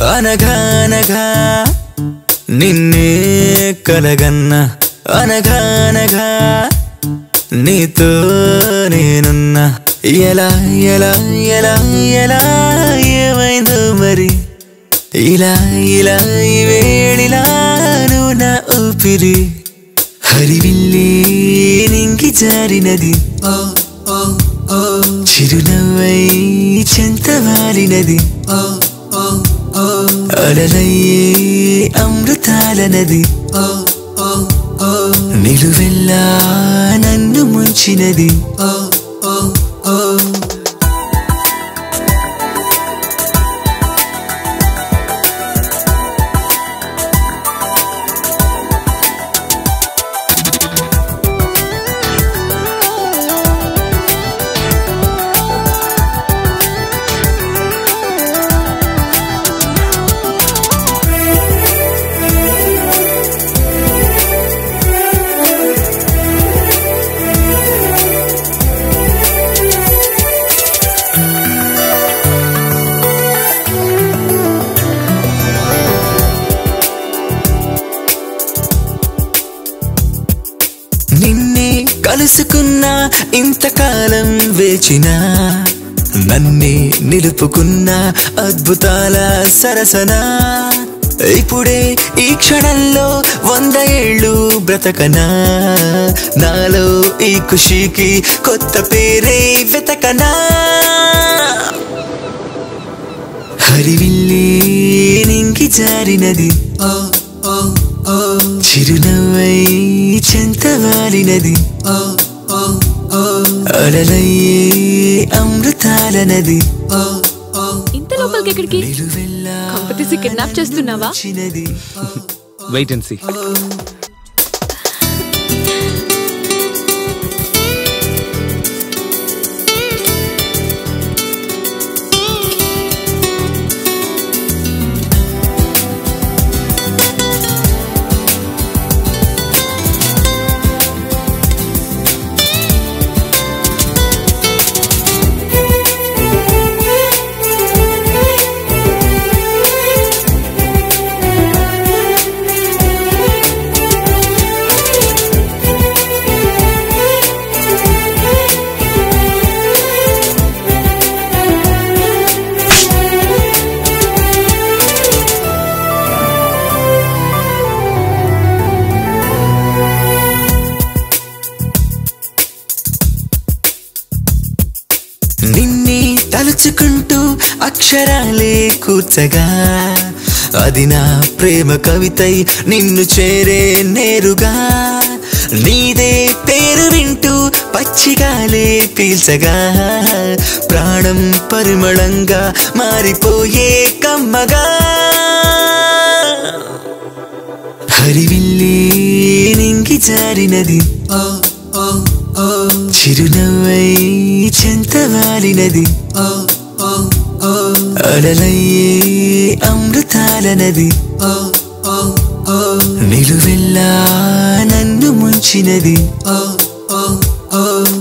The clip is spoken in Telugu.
అనగానగా నిన్నే కలగన్న అనగానగా నీతో నేనున్నా ఎలా ఎలా ఎలా ఎలా ఏమైందో మరి ఇలా ఇలా ఈ వేళిలా నువ్వు నా ఊపిరి హరివిల్లే నింగి జారినది ఓ ఓ ఓ చిరునవ్వై చెంతవారినది ఓ ఓ ఓ అలలయ్యే అమృతాల నది ఓ ఓ ఓ నిలువెల్లా నన్ను ముంచినది ఓ ఓ ఓ నిన్నే కలుసుకున్నా ఇంతకాలం వేచిన నన్నే నిలుపుకున్న అద్భుతాల సరసన ఇప్పుడే ఈ క్షణంలో వంద ఏళ్ళు బ్రతకనా నాలో ఈ ఖుషీకి కొత్త పేరే వెతకనా హరివిల్లే నింగి జారినది ఓ ఓ ఓ చిరునవ్వై చెంతవాలినది ఓ ఓ ఓ అలలయ్యే అమృతాల నది ఓ ఓ ఇంత లోపలికి ఎక్కడికి నిలువెల్లా కంపతీసి కిడ్నాప్ చేస్తున్నావా చిన్నది వెయిట్ అండ్ సీ నిన్నే తలుచుకుంటూ అక్షరాలే కూర్చగా అది నా ప్రేమ కవితై నిన్ను చేరే నేరుగా నీదే పేరు వింటూ పచ్చిగాలే పీల్చగా ప్రాణం పరిమళంగా మారిపోయే కమ్మగా హరివిల్లే నింగి జారినది ఓ ఓ ఓ చిరునవ్వై చెంతవాలినది ఓ ఓ ఓ అలలయ్యే అమృతాల నది ఓ ఓ ఓ నిలువెల్లా నన్ను ముంచినది ఓ ఓ ఓ